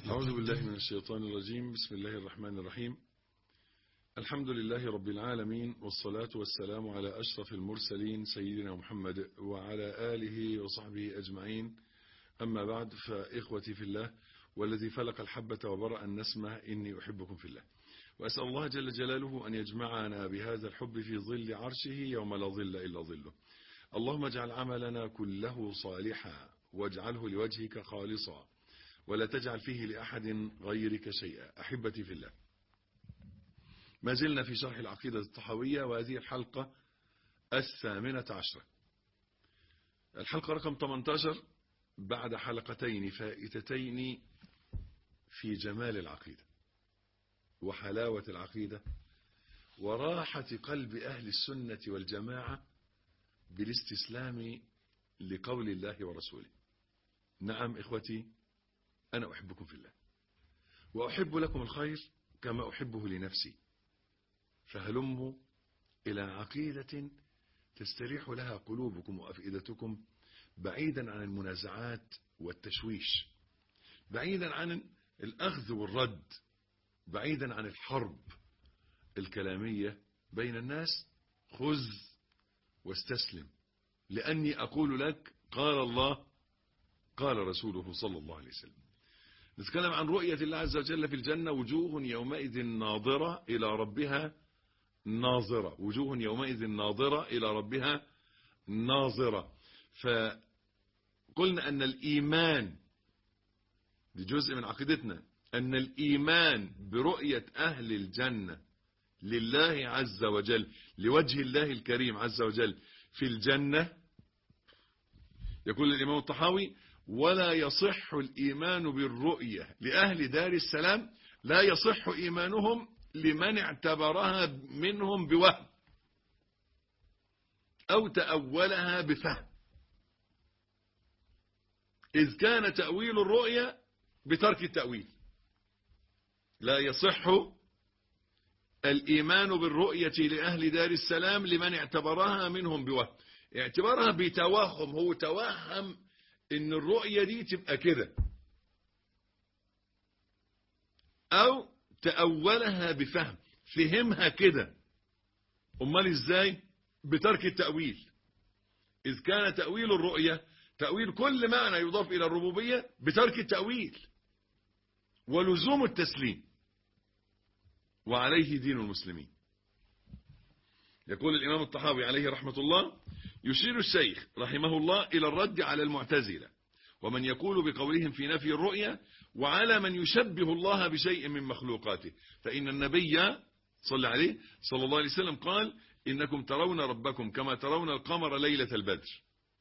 أعوذ بالله من الشيطان الرجيم بسم الله الرحمن الرحيم الحمد لله رب العالمين والصلاة والسلام على أشرف المرسلين سيدنا محمد وعلى آله وصحبه أجمعين أما بعد فإخوتي في الله والذي فلق الحبة وبرأ النسمة إني أحبكم في الله وأسأل الله جل جلاله أن يجمعنا بهذا الحب في ظل عرشه يوم لا ظل إلا ظله اللهم اجعل عملنا كله صالحا واجعله لوجهك خالصا ولا تجعل فيه لأحد غيرك شيئا أحبتي في الله ما زلنا في شرح العقيدة الطحوية وهذه الحلقة الثامنة عشرة الحلقة رقم 18 بعد حلقتين فائتتين في جمال العقيدة وحلاوة العقيدة وراحة قلب أهل السنة والجماعة بالاستسلام لقول الله ورسوله نعم إخوتي أنا أحبكم في الله وأحب لكم الخير كما أحبه لنفسي فهلموا إلى عقيدة تستريح لها قلوبكم وأفئدتكم بعيدا عن المنازعات والتشويش بعيدا عن الأخذ والرد بعيدا عن الحرب الكلامية بين الناس خذ واستسلم لأني أقول لك قال الله قال رسوله صلى الله عليه وسلم نتكلم عن رؤية الله عز وجل في الجنة وجوه يومئذ ناظرة إلى ربها ناظرة وجوه يومئذ ناظرة إلى ربها ناظرة فقلنا أن الإيمان دي جزء من عقيدتنا أن الإيمان برؤية أهل الجنة لله عز وجل لوجه الله الكريم عز وجل في الجنة يقول الإمام الطحاوي ولا يصح الإيمان بالرؤية لأهل دار السلام لا يصح إيمانهم لمن اعتبرها منهم بوهم أو تأولها بفهم إذ كان تأويل الرؤية بترك التأويل لا يصح الإيمان بالرؤية لأهل دار السلام لمن اعتبرها منهم بوهم اعتبارها بتوهم هو توهم ان الرؤية دي تبقى كده او تأولها بفهم فهمها كده امال ازاي بترك التأويل اذ كان تأويل الرؤية تأويل كل معنى يضاف الى الربوبية بترك التأويل ولزوم التسليم وعليه دين المسلمين يقول الإمام الطحاوي عليه رحمة الله يشير الشيخ رحمه الله إلى الرد على المعتزلة ومن يقول بقولهم في نفي الرؤية وعلى من يشبه الله بشيء من مخلوقاته فإن النبي صلى عليه صلى الله عليه وسلم قال إنكم ترون ربكم كما ترون القمر ليلة البدر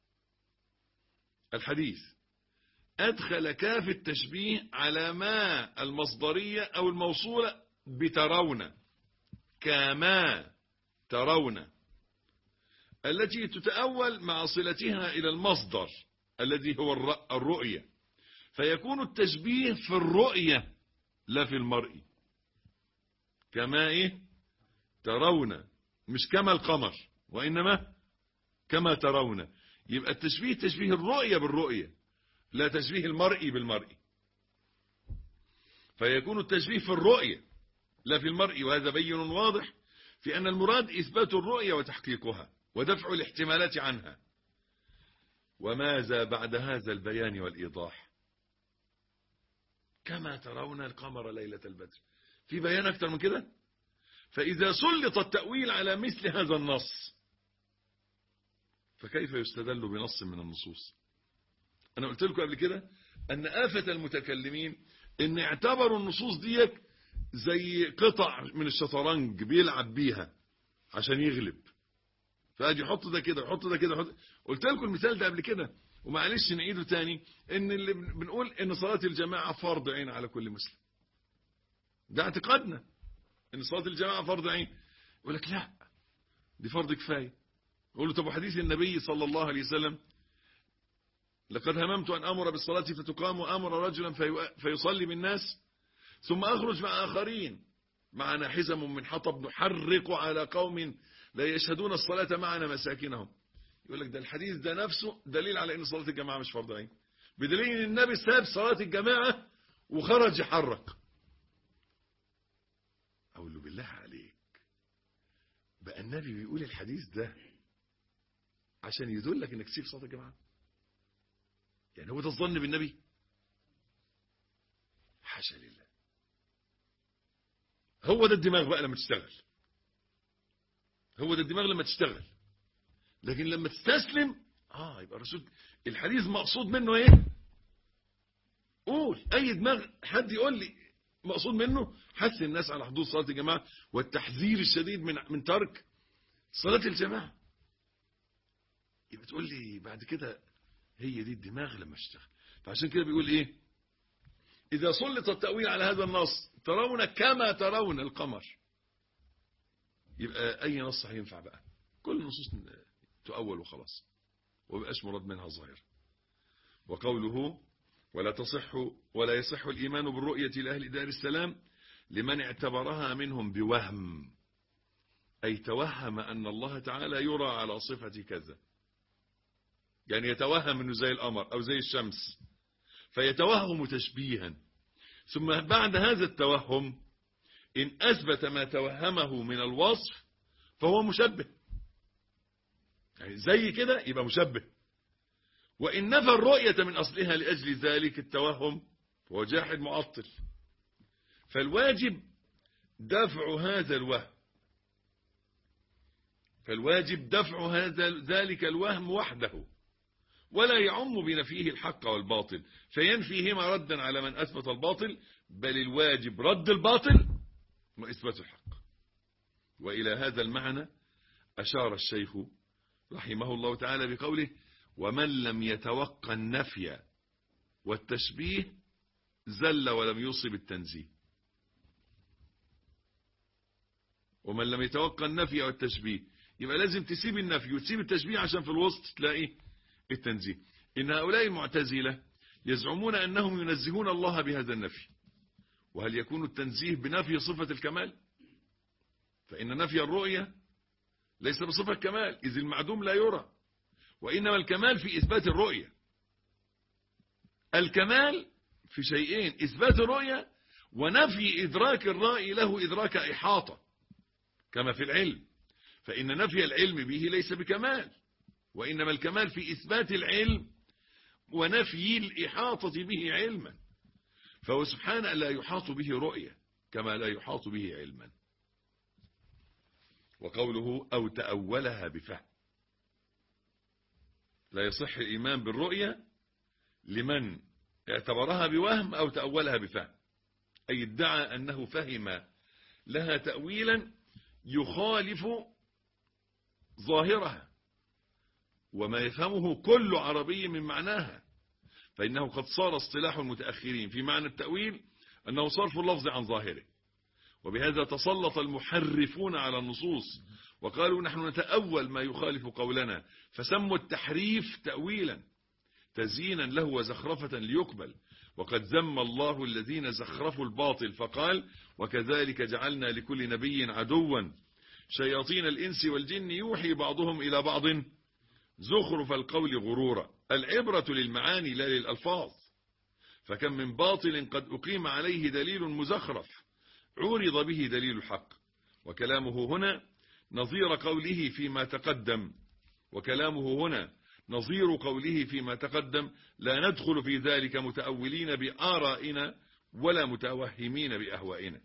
الحديث أدخل كاف التشبيه على ما المصدرية أو الموصولة بترون كما ترون التي تتأول مع صلتها إلى المصدر الذي هو الرؤية فيكون التشبيه في الرؤية لا في المرء كما إيه ترون مش كما القمر وإنما كما ترون يبقى التشبيه تشبيه الرؤية بالرؤية لا تشبيه المرء بالمرء فيكون التشبيه في الرؤية لا في المرء وهذا بين واضح في أن المراد إثبات الرؤية وتحقيقها ودفع الاحتمالات عنها وماذا بعد هذا البيان والإيضاح كما ترون القمر ليلة البدر في بيان أكثر من كده فإذا سلط التأويل على مثل هذا النص فكيف يستدل بنص من النصوص أنا قلت لكم قبل كده أن آفة المتكلمين إن اعتبروا النصوص ديك زي قطع من الشطرنج بيلعب بيها عشان يغلب فادي يحط ده كده يحط ده كده يحط قلت لكم المثال ده قبل كده ومعلش نعيده تاني ان اللي بنقول ان صلاة الجماعة فرض عين على كل مسلم ده اعتقادنا ان صلاة الجماعة فرض عين يقول لك لا دي فرض كفاية يقول له طب وحديث النبي صلى الله عليه وسلم لقد هممت أن أمر بالصلاة فتقام وأمر رجلا فيصلي بالناس ثم أخرج مع آخرين معنا حزم من حطب نحرق على قوم لا يشهدون الصلاة معنا مساكنهم يقول لك ده الحديث ده نفسه دليل على ان صلاة الجماعة مش فرض عين بدليل ان النبي ساب صلاة الجماعة وخرج يحرك اقول له بالله عليك بقى النبي بيقول الحديث ده عشان يدلك انك تسيب صلاه الجماعه يعني هو ده الظن بالنبي حاشا لله هو ده الدماغ بقى لما تشتغل هو ده الدماغ لما تشتغل لكن لما تستسلم اه يبقى الرسول الحديث مقصود منه ايه قول اي دماغ حد يقول لي مقصود منه حث الناس على حضور صلاه الجماعه والتحذير الشديد من من ترك صلاه الجماعه يبقى تقول لي بعد كده هي دي الدماغ لما اشتغل فعشان كده بيقول ايه اذا سلط التاويل على هذا النص ترون كما ترون القمر يبقى اي نص هينفع بقى كل النصوص تؤول وخلاص ومبقاش مراد منها ظاهر وقوله ولا تصح ولا يصح الإيمان بالرؤية لأهل دار السلام لمن اعتبرها منهم بوهم أي توهم أن الله تعالى يرى على صفة كذا يعني يتوهم أنه زي القمر أو زي الشمس فيتوهم تشبيها ثم بعد هذا التوهم إن أثبت ما توهمه من الوصف فهو مشبه يعني زي كده يبقى مشبه وإن نفى الرؤية من أصلها لأجل ذلك التوهم فهو جاحد معطل فالواجب دفع هذا الوهم فالواجب دفع هذا ذلك الوهم وحده ولا يعم بنفيه الحق والباطل فينفيهما ردا على من أثبت الباطل بل الواجب رد الباطل وإثبات الحق وإلى هذا المعنى أشار الشيخ رحمه الله تعالى بقوله ومن لم يتوقع النفي والتشبيه زل ولم يصب التنزيه ومن لم يتوقع النفي والتشبيه يبقى لازم تسيب النفي وتسيب التشبيه عشان في الوسط تلاقي التنزيه إن هؤلاء المعتزلة يزعمون أنهم ينزهون الله بهذا النفي وهل يكون التنزيه بنفي صفة الكمال فإن نفي الرؤية ليس بصفة كمال إذ المعدوم لا يرى وإنما الكمال في إثبات الرؤية الكمال في شيئين إثبات الرؤية ونفي إدراك الرأي له إدراك إحاطة كما في العلم فإن نفي العلم به ليس بكمال وإنما الكمال في إثبات العلم ونفي الإحاطة به علما فهو سبحانه لا يحاط به رؤية كما لا يحاط به علما وقوله أو تأولها بفهم لا يصح الإيمان بالرؤية لمن اعتبرها بوهم أو تأولها بفهم أي ادعى أنه فهم لها تأويلا يخالف ظاهرها وما يفهمه كل عربي من معناها فإنه قد صار اصطلاح المتأخرين في معنى التأويل أنه صرف اللفظ عن ظاهره وبهذا تسلط المحرفون على النصوص وقالوا نحن نتأول ما يخالف قولنا فسموا التحريف تأويلا تزيينا له وزخرفة ليقبل وقد ذم الله الذين زخرفوا الباطل فقال وكذلك جعلنا لكل نبي عدوا شياطين الإنس والجن يوحي بعضهم إلى بعض زخرف القول غرورا العبرة للمعاني لا للألفاظ فكم من باطل قد أقيم عليه دليل مزخرف عورض به دليل الحق وكلامه هنا نظير قوله فيما تقدم وكلامه هنا نظير قوله فيما تقدم لا ندخل في ذلك متأولين بآرائنا ولا متوهمين بأهوائنا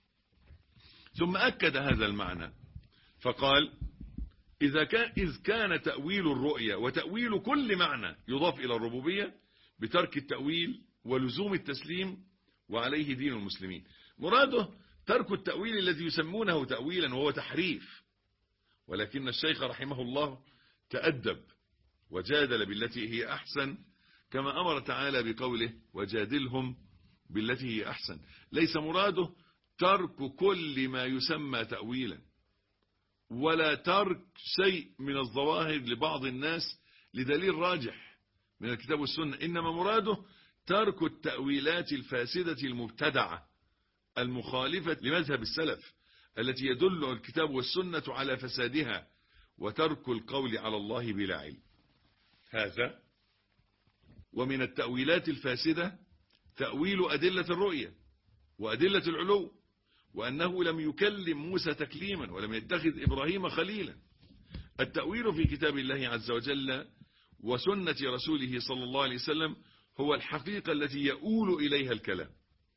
ثم أكد هذا المعنى فقال إذا كان, إذ كان تأويل الرؤية وتأويل كل معنى يضاف إلى الربوبية بترك التأويل ولزوم التسليم وعليه دين المسلمين مراده ترك التأويل الذي يسمونه تأويلا وهو تحريف ولكن الشيخ رحمه الله تأدب وجادل بالتي هي أحسن كما أمر تعالى بقوله وجادلهم بالتي هي أحسن ليس مراده ترك كل ما يسمى تأويلا ولا ترك شيء من الظواهر لبعض الناس لدليل راجح من الكتاب والسنة إنما مراده ترك التأويلات الفاسدة المبتدعة المخالفة لمذهب السلف التي يدل الكتاب والسنة على فسادها وترك القول على الله بلا علم هذا ومن التأويلات الفاسدة تأويل أدلة الرؤية وأدلة العلو وأنه لم يكلم موسى تكليما ولم يتخذ إبراهيم خليلا التأويل في كتاب الله عز وجل وسنة رسوله صلى الله عليه وسلم هو الحقيقة التي يؤول إليها الكلام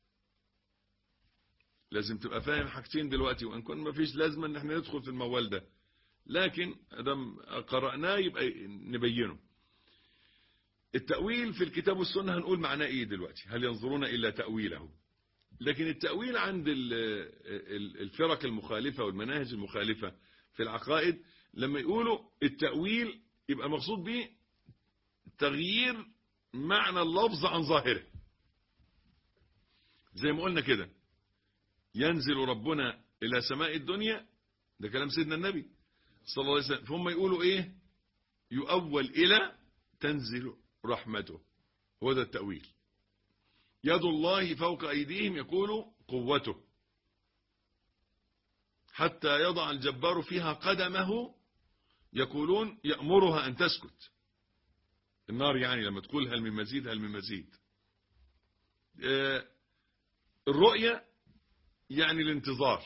لازم تبقى فاهم حاجتين دلوقتي وان كان ما فيش لازمه ان احنا ندخل في الموال ده لكن ادام قرأناه يبقى نبينه التأويل في الكتاب والسنة هنقول معناه ايه دلوقتي هل ينظرون الا تأويله لكن التأويل عند الفرق المخالفة والمناهج المخالفة في العقائد لما يقولوا التأويل يبقى مقصود به تغيير معنى اللفظ عن ظاهره زي ما قلنا كده ينزل ربنا إلى سماء الدنيا ده كلام سيدنا النبي صلى الله عليه وسلم فهم يقولوا إيه يؤول إلى تنزل رحمته هو ده التأويل يد الله فوق أيديهم يقول قوته حتى يضع الجبار فيها قدمه يقولون يأمرها أن تسكت النار يعني لما تقول هل من مزيد هل من مزيد الرؤية يعني الانتظار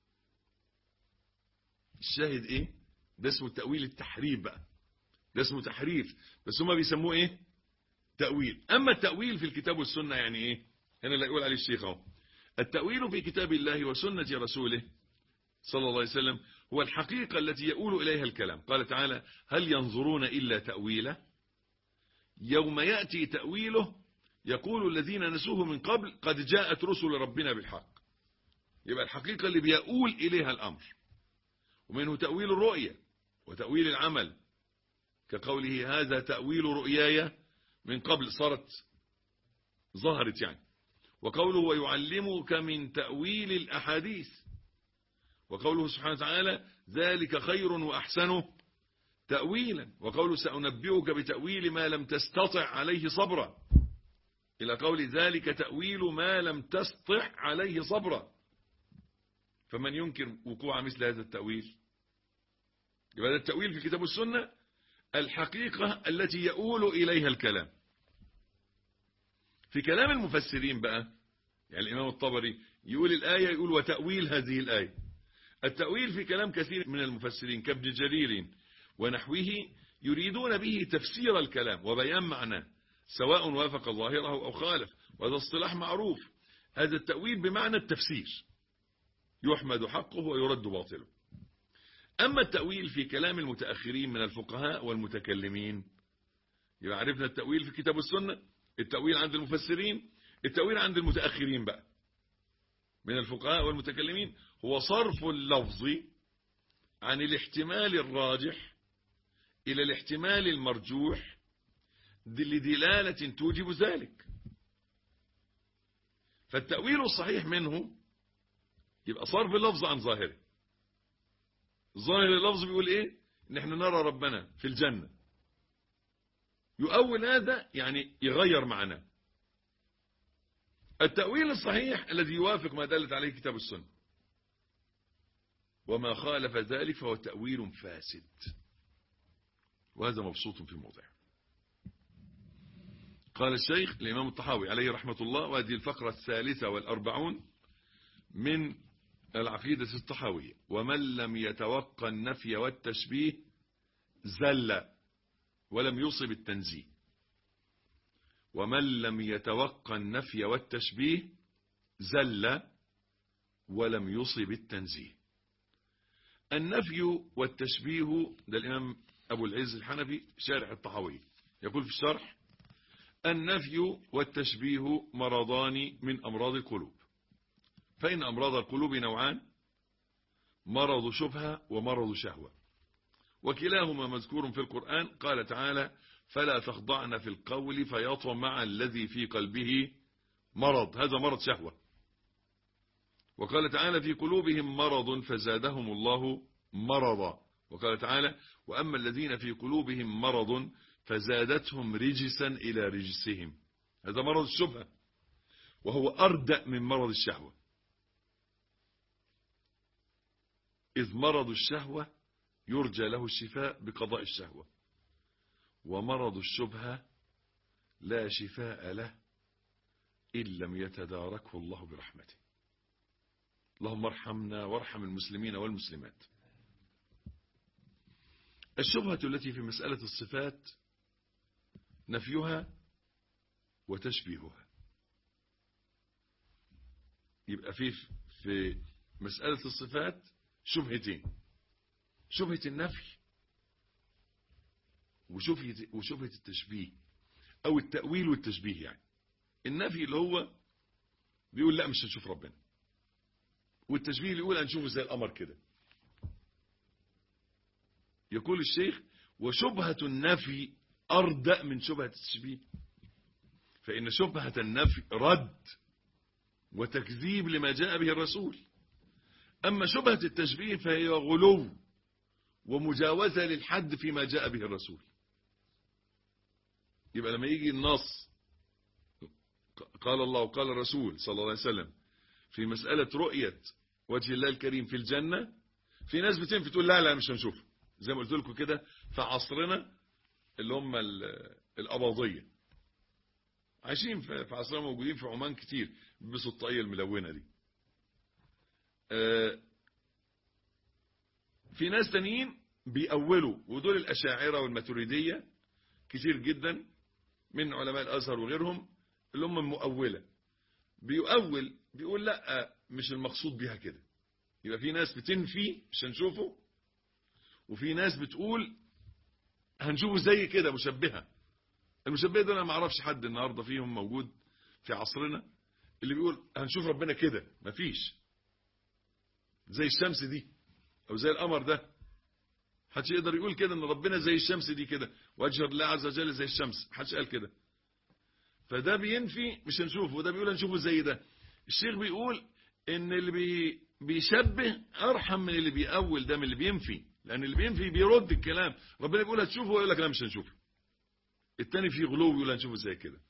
الشاهد ايه ده اسمه التأويل التحريف بقى ده اسمه تحريف بس هما بيسموه ايه تأويل اما التأويل في الكتاب والسنة يعني ايه هنا اللي يقول عليه الشيخ اهو التأويل في كتاب الله وسنة رسوله صلى الله عليه وسلم هو الحقيقة التي يؤول إليها الكلام قال تعالى هل ينظرون إلا تأويله يوم يأتي تأويله يقول الذين نسوه من قبل قد جاءت رسل ربنا بالحق يبقى الحقيقة اللي بيقول إليها الأمر ومنه تأويل الرؤية وتأويل العمل كقوله هذا تأويل رؤياي من قبل صارت ظهرت يعني وقوله ويعلمك من تأويل الأحاديث وقوله سبحانه وتعالى ذلك خير وأحسن تأويلا وقوله سأنبئك بتأويل ما لم تستطع عليه صبرا إلى قول ذلك تأويل ما لم تستطع عليه صبرا فمن ينكر وقوع مثل هذا التأويل يبقى التأويل في الكتاب والسنة الحقيقة التي يؤول إليها الكلام في كلام المفسرين بقى يعني الإمام الطبري يقول الآية يقول وتأويل هذه الآية التأويل في كلام كثير من المفسرين كابن جرير ونحوه يريدون به تفسير الكلام وبيان معناه سواء وافق ظاهره أو خالف وهذا اصطلاح معروف هذا التأويل بمعنى التفسير يحمد حقه ويرد باطله أما التأويل في كلام المتأخرين من الفقهاء والمتكلمين يبقى عرفنا التأويل في كتاب السنة التأويل عند المفسرين التأويل عند المتأخرين بقى من الفقهاء والمتكلمين هو صرف اللفظ عن الاحتمال الراجح إلى الاحتمال المرجوح لدلالة توجب ذلك فالتأويل الصحيح منه يبقى صرف اللفظ عن ظاهره ظاهر اللفظ بيقول ايه ان احنا نرى ربنا في الجنة يؤول هذا يعني يغير معناه التأويل الصحيح الذي يوافق ما دلت عليه كتاب السنة وما خالف ذلك فهو تأويل فاسد وهذا مبسوط في موضع قال الشيخ الإمام الطحاوي عليه رحمة الله وهذه الفقرة الثالثة والأربعون من العقيدة الطحاوية ومن لم يتوقع النفي والتشبيه زل ولم يصب التنزيه ومن لم يتوقع النفي والتشبيه زل ولم يصب التنزيه النفي والتشبيه ده الإمام أبو العز الحنفي شارح الطحاوي يقول في الشرح النفي والتشبيه مرضان من أمراض القلوب فإن أمراض القلوب نوعان مرض شبهة ومرض شهوة وكلاهما مذكور في القرآن قال تعالى فلا تخضعن في القول فيطمع الذي في قلبه مرض هذا مرض شهوة وقال تعالى في قلوبهم مرض فزادهم الله مرضا وقال تعالى وأما الذين في قلوبهم مرض فزادتهم رجسا إلى رجسهم هذا مرض الشبهة وهو أردأ من مرض الشهوة إذ مرض الشهوة يرجى له الشفاء بقضاء الشهوة ومرض الشبهة لا شفاء له إن لم يتداركه الله برحمته اللهم ارحمنا وارحم المسلمين والمسلمات الشبهة التي في مسألة الصفات نفيها وتشبيهها يبقى في في مسألة الصفات شبهتين شبهة النفي وشبهة, وشبهة التشبيه أو التأويل والتشبيه يعني النفي اللي هو بيقول لا مش هنشوف ربنا والتشبيه اللي يقول هنشوفه زي القمر كده يقول الشيخ وشبهة النفي أردأ من شبهة التشبيه فإن شبهة النفي رد وتكذيب لما جاء به الرسول أما شبهة التشبيه فهي غلو ومجاوزة للحد فيما جاء به الرسول يبقى لما يجي النص قال الله وقال الرسول صلى الله عليه وسلم في مسألة رؤية وجه الله الكريم في الجنة في ناس بتنفي تقول لا لا مش هنشوفه زي ما قلت لكم كده في عصرنا اللي هم الأباضية عايشين في عصرنا موجودين في عمان كتير بيلبسوا الطاقية الملونة دي في ناس تانيين بيأولوا ودول الأشاعرة والماتريدية كتير جدا من علماء الأزهر وغيرهم اللي هم المؤولة بيؤول بيقول لا مش المقصود بيها كده يبقى في ناس بتنفي مش هنشوفه وفي ناس بتقول هنشوفه زي كده مشبهة المشبهة ده انا ما اعرفش حد النهاردة فيهم موجود في عصرنا اللي بيقول هنشوف ربنا كده مفيش زي الشمس دي او زي القمر ده محدش يقدر يقول كده ان ربنا زي الشمس دي كده وجه الله عز وجل زي الشمس محدش قال كده فده بينفي مش هنشوفه وده بيقول هنشوفه زي ده الشيخ بيقول ان اللي بي بيشبه ارحم من اللي بيأول ده من اللي بينفي لان اللي بينفي بيرد الكلام ربنا بيقول هتشوفه ويقول لك لا مش هنشوفه التاني فيه غلو بيقول هنشوفه زي كده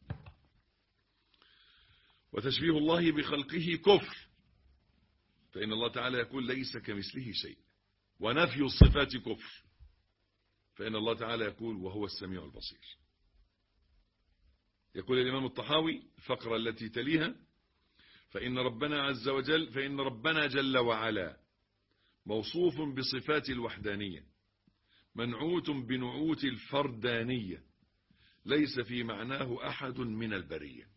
وتشبيه الله بخلقه كفر فإن الله تعالى يقول ليس كمثله شيء ونفي الصفات كفر فإن الله تعالى يقول وهو السميع البصير يقول الإمام الطحاوي الفقرة التي تليها فإن ربنا عز وجل فإن ربنا جل وعلا موصوف بصفات الوحدانية منعوت بنعوت الفردانية ليس في معناه أحد من البرية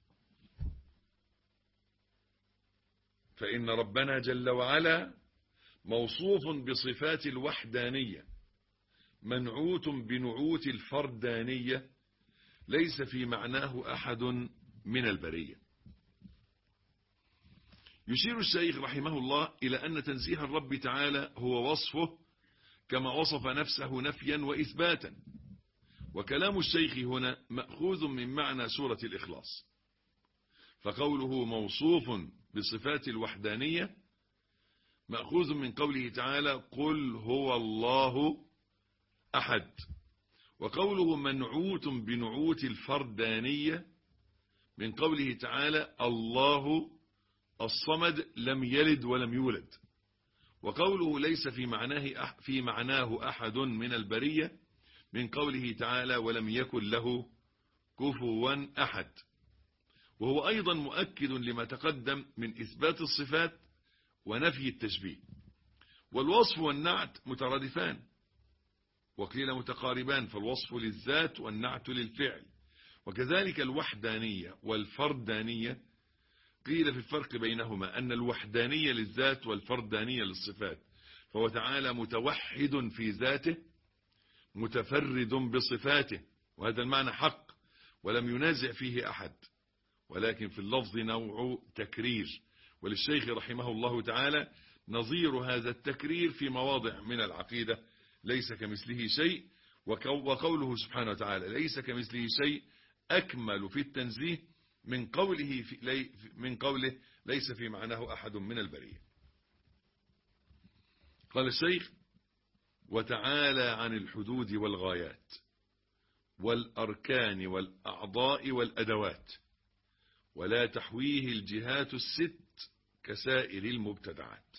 فإن ربنا جل وعلا موصوف بصفات الوحدانية منعوت بنعوت الفردانية ليس في معناه أحد من البرية يشير الشيخ رحمه الله إلى أن تنزيه الرب تعالى هو وصفه كما وصف نفسه نفيا وإثباتا وكلام الشيخ هنا مأخوذ من معنى سورة الإخلاص فقوله موصوف بصفات الوحدانية مأخوذ من قوله تعالى قل هو الله أحد وقوله منعوت بنعوت الفردانية من قوله تعالى الله الصمد لم يلد ولم يولد وقوله ليس في معناه في معناه أحد من البرية من قوله تعالى ولم يكن له كفوا أحد وهو أيضا مؤكد لما تقدم من إثبات الصفات ونفي التشبيه والوصف والنعت مترادفان وقيل متقاربان فالوصف للذات والنعت للفعل وكذلك الوحدانية والفردانية قيل في الفرق بينهما أن الوحدانية للذات والفردانية للصفات فهو تعالى متوحد في ذاته متفرد بصفاته وهذا المعنى حق ولم ينازع فيه أحد ولكن في اللفظ نوع تكرير وللشيخ رحمه الله تعالى نظير هذا التكرير في مواضع من العقيدة ليس كمثله شيء وقوله سبحانه وتعالى ليس كمثله شيء أكمل في التنزيه من قوله في لي من قوله ليس في معناه أحد من البرية قال الشيخ وتعالى عن الحدود والغايات والأركان والأعضاء والأدوات ولا تحويه الجهات الست كسائر المبتدعات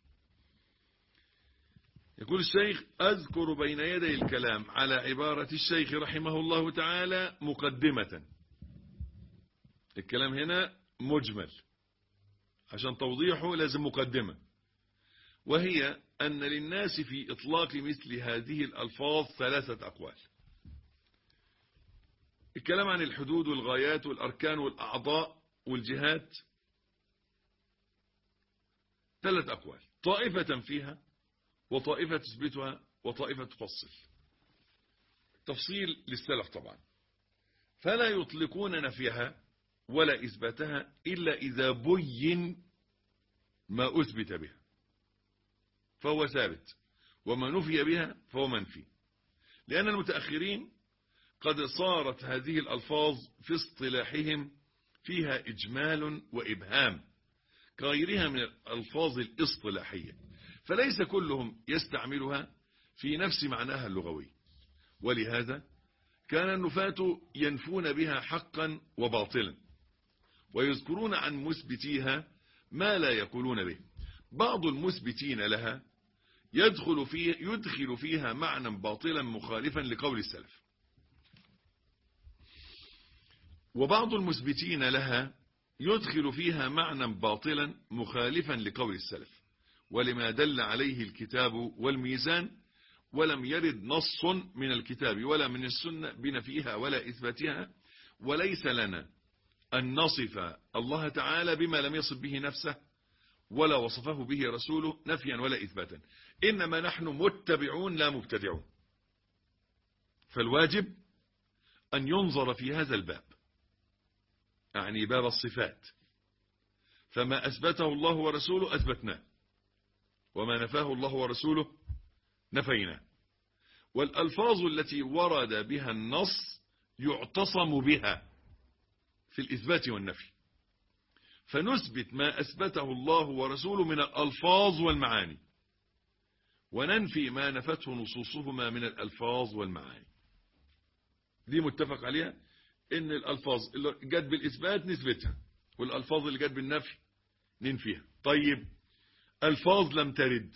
يقول الشيخ أذكر بين يدي الكلام على عبارة الشيخ رحمه الله تعالى مقدمة الكلام هنا مجمل عشان توضيحه لازم مقدمة وهي أن للناس في إطلاق مثل هذه الألفاظ ثلاثة أقوال الكلام عن الحدود والغايات والأركان والأعضاء والجهات ثلاث أقوال طائفة فيها وطائفة تثبتها وطائفة تفصل تفصيل للسلف طبعا فلا يطلقون نفيها ولا إثباتها إلا إذا بين ما أثبت بها فهو ثابت وما نفي بها فهو منفي لأن المتأخرين قد صارت هذه الألفاظ في اصطلاحهم فيها إجمال وإبهام كغيرها من الألفاظ الاصطلاحية فليس كلهم يستعملها في نفس معناها اللغوي ولهذا كان النفاة ينفون بها حقا وباطلا ويذكرون عن مثبتيها ما لا يقولون به بعض المثبتين لها يدخل, فيه يدخل فيها معنى باطلا مخالفا لقول السلف وبعض المثبتين لها يدخل فيها معنى باطلا مخالفا لقول السلف ولما دل عليه الكتاب والميزان ولم يرد نص من الكتاب ولا من السنة بنفيها ولا إثباتها وليس لنا أن نصف الله تعالى بما لم يصف به نفسه ولا وصفه به رسوله نفيا ولا إثباتا إنما نحن متبعون لا مبتدعون فالواجب أن ينظر في هذا الباب أعني باب الصفات فما أثبته الله ورسوله أثبتناه وما نفاه الله ورسوله نفيناه والألفاظ التي ورد بها النص يعتصم بها في الإثبات والنفي فنثبت ما أثبته الله ورسوله من الألفاظ والمعاني وننفي ما نفته نصوصهما من الألفاظ والمعاني دي متفق عليها ان الألفاظ اللي جت بالإثبات نثبتها والألفاظ اللي جت بالنفي ننفيها طيب ألفاظ لم ترد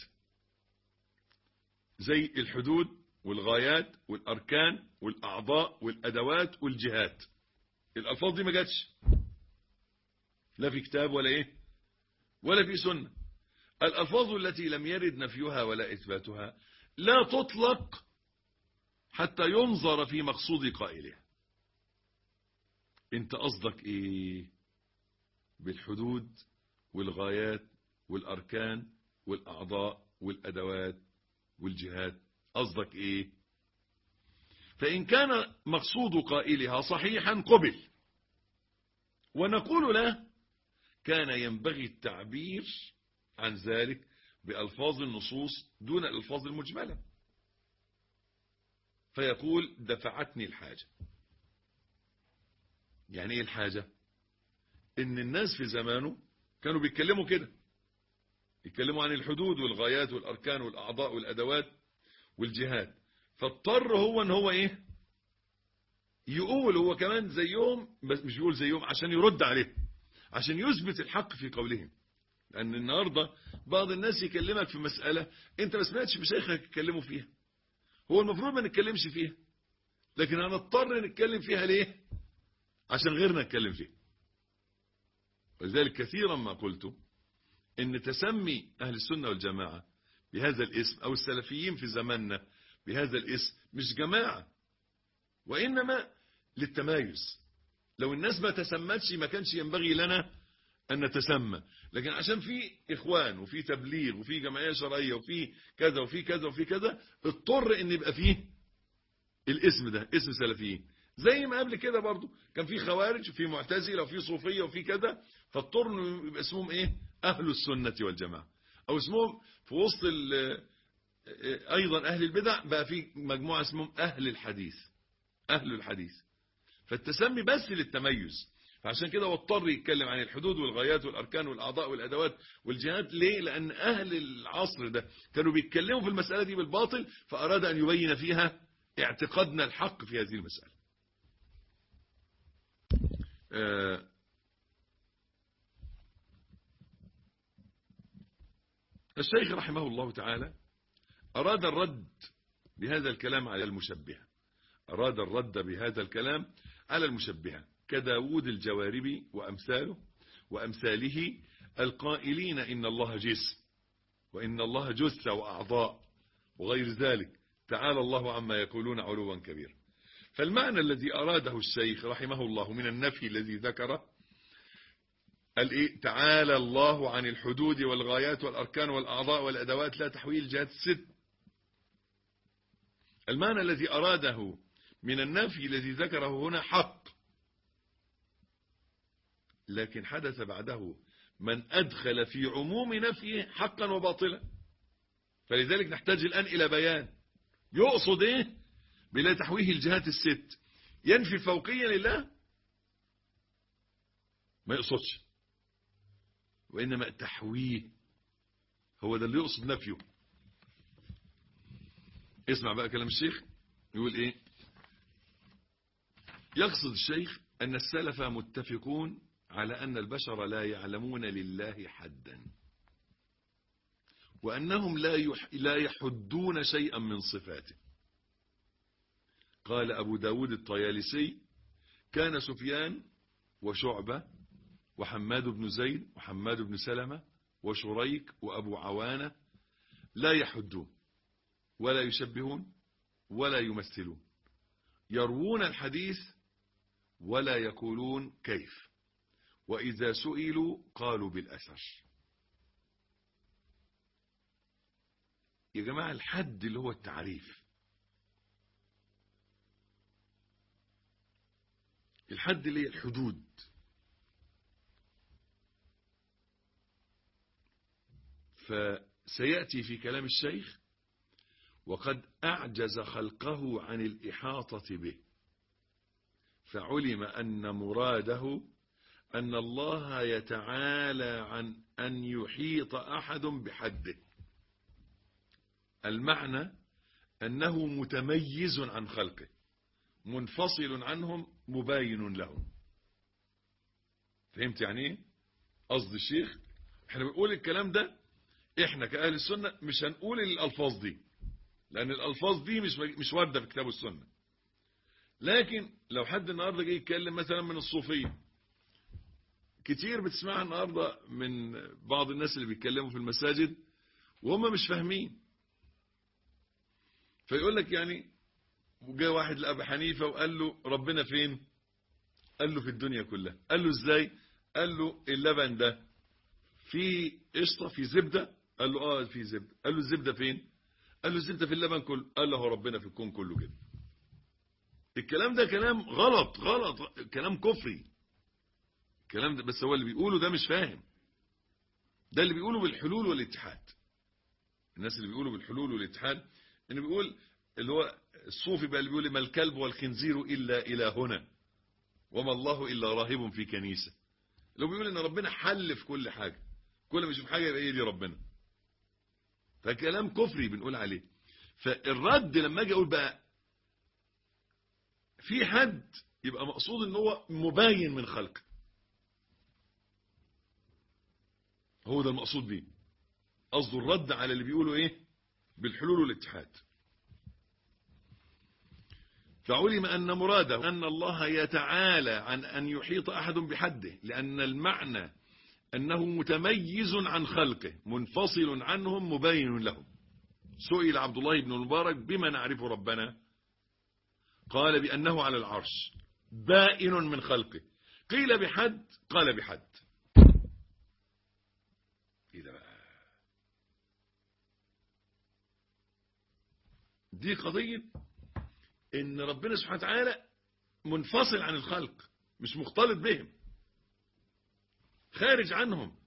زي الحدود والغايات والأركان والأعضاء والأدوات والجهات الألفاظ دي ما جاتش لا في كتاب ولا إيه ولا في سنة الألفاظ التي لم يرد نفيها ولا إثباتها لا تطلق حتى ينظر في مقصود قائلها انت قصدك ايه بالحدود والغايات والأركان والأعضاء والأدوات والجهات قصدك ايه فإن كان مقصود قائلها صحيحا قبل ونقول له كان ينبغي التعبير عن ذلك بألفاظ النصوص دون الألفاظ المجملة فيقول دفعتني الحاجة يعني ايه الحاجة ان الناس في زمانه كانوا بيتكلموا كده يتكلموا عن الحدود والغايات والأركان والأعضاء والأدوات والجهاد فاضطر هو ان هو ايه يقول هو كمان زيهم بس مش يقول زيهم عشان يرد عليه عشان يثبت الحق في قولهم لأن النهاردة بعض الناس يكلمك في مسألة انت ما سمعتش مشايخك يتكلموا فيها هو المفروض ما نتكلمش فيها لكن هنضطر نتكلم فيها ليه عشان غيرنا نتكلم فيها ولذلك كثيرا ما قلت ان تسمي اهل السنة والجماعة بهذا الاسم او السلفيين في زماننا بهذا الاسم مش جماعة وانما للتمايز لو الناس ما تسمتش ما كانش ينبغي لنا أن نتسمى لكن عشان في إخوان وفي تبليغ وفي جمعية شرعية وفي كذا وفي كذا وفي كذا اضطر ان يبقى فيه الاسم ده اسم سلفيين زي ما قبل كده برضو كان في خوارج وفي معتزله وفي صوفيه وفي كذا فاضطر انه يبقى اسمهم ايه اهل السنه والجماعه او اسمهم في وسط ايضا اهل البدع بقى في مجموعه اسمهم اهل الحديث اهل الحديث فالتسمي بس للتميز فعشان كده واضطر يتكلم عن الحدود والغايات والأركان والأعضاء والأدوات والجهات ليه لأن أهل العصر ده كانوا بيتكلموا في المسألة دي بالباطل فأراد أن يبين فيها اعتقادنا الحق في هذه المسألة آه الشيخ رحمه الله تعالى أراد الرد بهذا الكلام على المشبهة أراد الرد بهذا الكلام على المشبهة كداود الجواربي وأمثاله وأمثاله القائلين إن الله جسم وإن الله جثة وأعضاء وغير ذلك تعالى الله عما يقولون علوا كبيرا فالمعنى الذي أراده الشيخ رحمه الله من النفي الذي ذكره الإيه؟ تعالى الله عن الحدود والغايات والأركان والأعضاء والأدوات لا تحويل الجهات الست المعنى الذي أراده من النفي الذي ذكره هنا حق لكن حدث بعده من أدخل في عموم نفيه حقا وباطلا فلذلك نحتاج الآن إلى بيان يقصد إيه بلا تحويه الجهات الست ينفي الفوقية لله ما يقصدش وإنما تحويه هو ده اللي يقصد نفيه اسمع بقى كلام الشيخ يقول ايه يقصد الشيخ أن السلف متفقون على أن البشر لا يعلمون لله حدا وأنهم لا يح لا يحدون شيئا من صفاته قال أبو داود الطيالسي كان سفيان وشعبة وحماد بن زيد وحماد بن سلمة وشريك وأبو عوانة لا يحدون ولا يشبهون ولا يمثلون يروون الحديث ولا يقولون كيف وإذا سئلوا قالوا بالأثر يا جماعة الحد اللي هو التعريف الحد اللي هي الحدود فسيأتي في كلام الشيخ وقد أعجز خلقه عن الإحاطة به فعلم أن مراده أن الله يتعالى عن أن يحيط أحد بحده المعنى أنه متميز عن خلقه منفصل عنهم مباين لهم فهمت يعني ايه قصد الشيخ احنا بنقول الكلام ده احنا كأهل السنة مش هنقول الالفاظ دي لان الالفاظ دي مش مش واردة في كتاب السنة لكن لو حد النهاردة جاي يتكلم مثلا من الصوفية كتير بتسمعها النهاردة من بعض الناس اللي بيتكلموا في المساجد وهم مش فاهمين فيقول لك يعني وجاء واحد لأبي حنيفة وقال له ربنا فين قال له في الدنيا كلها قال له ازاي قال له اللبن ده في قشطة في زبدة قال له اه في زبدة قال له الزبدة فين قال له الزبدة في اللبن كله قال له هو ربنا في الكون كله كده الكلام ده كلام غلط غلط كلام كفري الكلام ده بس هو اللي بيقوله ده مش فاهم ده اللي بيقوله بالحلول والاتحاد الناس اللي بيقولوا بالحلول والاتحاد انه بيقول اللي هو الصوفي بقى اللي بيقول ما الكلب والخنزير إلا إلى هنا وما الله إلا راهب في كنيسة لو بيقول ان ربنا حل في كل حاجة كل ما يشوف حاجة يبقى ايه دي ربنا فكلام كفري بنقول عليه فالرد لما اجي اقول بقى في حد يبقى مقصود ان هو مباين من خلقه هو ده المقصود بيه قصده الرد على اللي بيقولوا ايه بالحلول والاتحاد فعلم أن مراده أن الله يتعالى عن أن يحيط أحد بحده لأن المعنى أنه متميز عن خلقه منفصل عنهم مبين لهم سئل عبد الله بن المبارك بما نعرف ربنا قال بأنه على العرش بائن من خلقه قيل بحد قال بحد إذا بقى دي قضية ان ربنا سبحانه وتعالى منفصل عن الخلق مش مختلط بهم خارج عنهم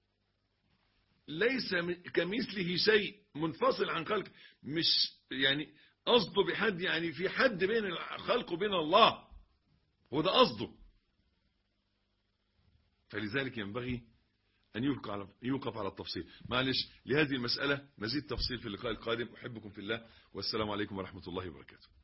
ليس كمثله شيء منفصل عن خلق مش يعني قصده بحد يعني في حد بين الخلق وبين الله هو ده قصده فلذلك ينبغي أن يوقف على يوقف على التفصيل معلش لهذه المسألة مزيد تفصيل في اللقاء القادم أحبكم في الله والسلام عليكم ورحمة الله وبركاته